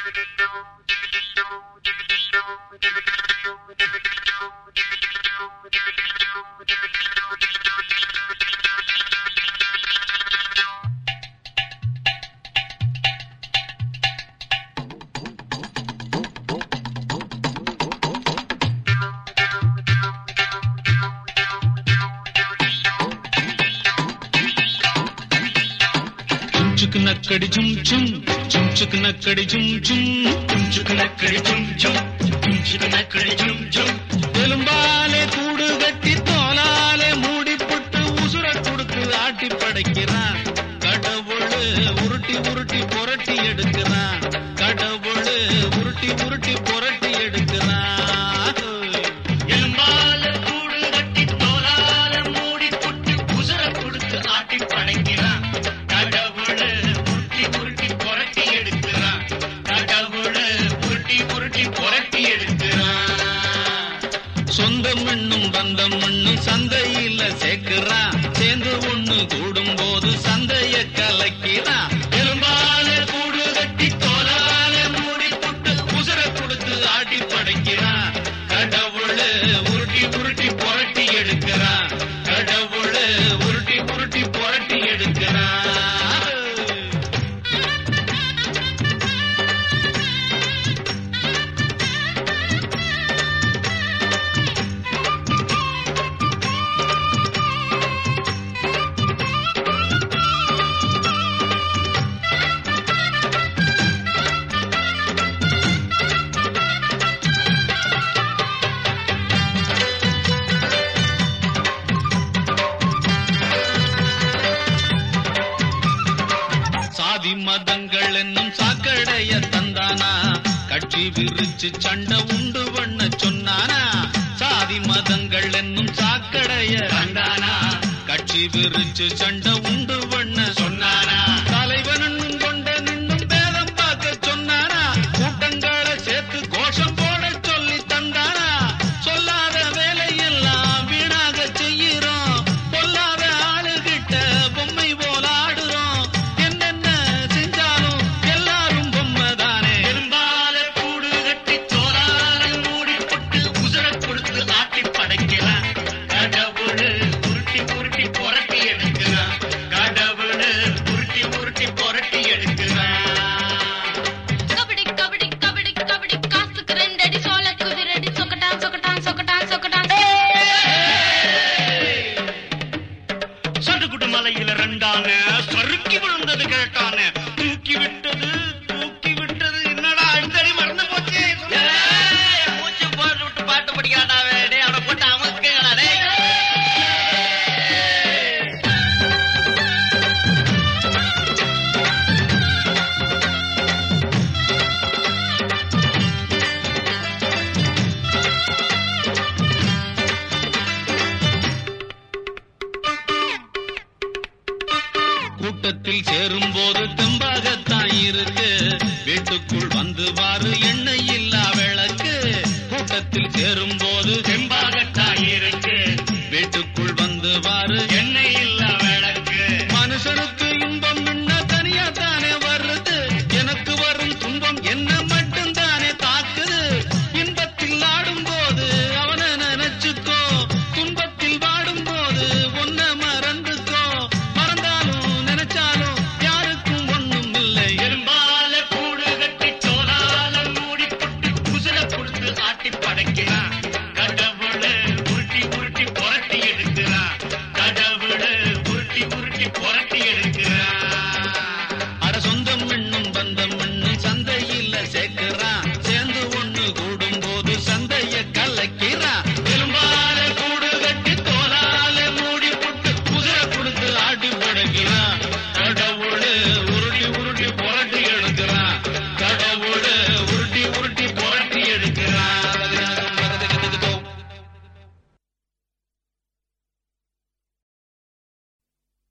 చుక్ నక్కడి చుమ్ చుమ్ చుమ్ చుక్ నక్కడి చుమ్ చుమ్ చుమ్ చుక్ నక్కడి చుమ్ చుమ్ చుమ్ చుక్ నక్కడి చుమ్ చుమ్ எலும்பாலே கூடு கட்டி தோலாலே மூடி புட்டு உசுர கொடுத்து ஆட்டி படைக்கிறான் கடவுள் உருட்டி உருட்டி புரட்டி எடுக்கிறான் கடவுள் உருட்டி உருட்டி புரட்டி எடுக்கிறான் எலும்பால கூடு கட்டி தோலால மூடி புட்டு உசுர கொடுத்து ஆட்டி படைக்கிறான் கடவுள் உருட்டி உருட்டி புரட்டி எடுக்கிறான் கடவுள் உருட்டி உருட்டி புரட்டி எடுக்கிறான் சொந்தம் என்னும் பந்தம் என்னும் சந்தையில சேர்க்கிறான் சேர்ந்து ஒண்ணு கூடும் போது சந்தைய கலக்கிறான் எலும்பால கூடு கட்டி தோலால மூடி புட்டு உசுர கொடுத்து ஆட்டி படைக்கிறான் கடவுள் உருட்டி உருட்டி புரட்டி எடுக்கிறான் கடவுள் உருட்டி உருட்டி புரட்டி எடுக்கிறான் சாதி மதங்கள் என்னும் சாக்கடைய தந்தானா கட்சி விரிச்சு சண்டை உண்டு பண்ண சொன்னானா சாதி மதங்கள் என்னும் சாக்கடைய கண்டானா கட்சி விரிச்சு சண்டை உண்டு பண்ண சொன்னானா தலைவன் என்னும் கொண்ட நின்னும் பேதம் பார்க்க சொன்னானா கூட்டங்களை சேர்த்து கோஷம் போட சொல்லி தந்தானா சொல்லாத வேலையெல்லாம் வீணாக செய்கிறோம் பொல்லாத ஆளுகிட்ட பொம்மை போல ஆடுறோம் என்னென்ன செஞ்சாலும் எல்லாரும் பொம்மை தானே பெரும்பால கூடு கட்டி தோலால மூடி புட்டு உசுர கொடுத்து ஆட்டி படைக்கிறான் கடவுள் உருட்டி உருட்டி புரட்டி எடுக்கிறான் கடவுள் உருட்டி உருட்டி புரட்டி எடுக்கிறான் கபடி கபடி கபடி கபடி காசுக்கு ரெண்டடி சோள குதிரடி சொக்கட்டான் சொக்கட்டான் சொக்கட்டான் சொக்கட்டான் சடுகுடு மலையில ரெண்டான சறுக்கி விழுந்தது கேட்டான தூக்கி விட்டது தூக்கி விட்டது என்னடா அடித்தடி மறந்து போச்சு மூச்சு போட்டு விட்டு பாட்டு படிக்காட்டாவே டேய் அவனை போட்டு அமுக்குங்கடா டேய் கூட்டத்தில் சேரும் போது தெம்பாகத்தான் இருக்கு வீட்டுக்குள் வந்து பாரு எண்ணெய் இல்லா விளக்கு கூட்டத்தில் சேரும் போது செம்பாகத்தான் இருக்கு வீட்டுக்குள் வந்து பாரு எண்ணெய் இல்ல விளக்கு மனுஷனுக்கு இன்பம் என்ன தனியா தானே வருது எனக்கு வரும் துன்பம் என்ன மட்டும் தானே தாக்குது இன்பத்தில் ஆடும் போது அவனை நினைச்சுக்கோ துன்பத்தில் வாடும் போது ஒன்ன மறந்துக்கோ மறந்தாலும் நினைச்சாலும் யாருக்கும் ஒண்ணும் இல்லை எறும்பால கூடு கட்டி தோலால மூடி புட்டு குசுல கொடுத்து ஆட்டி படைக்கிறான் கடவுள் உருட்டி உருட்டி புரட்டி எடுக்கிறான் கடவுள் உருட்டி உருட்டி புரட்டி எடுக்கிறான்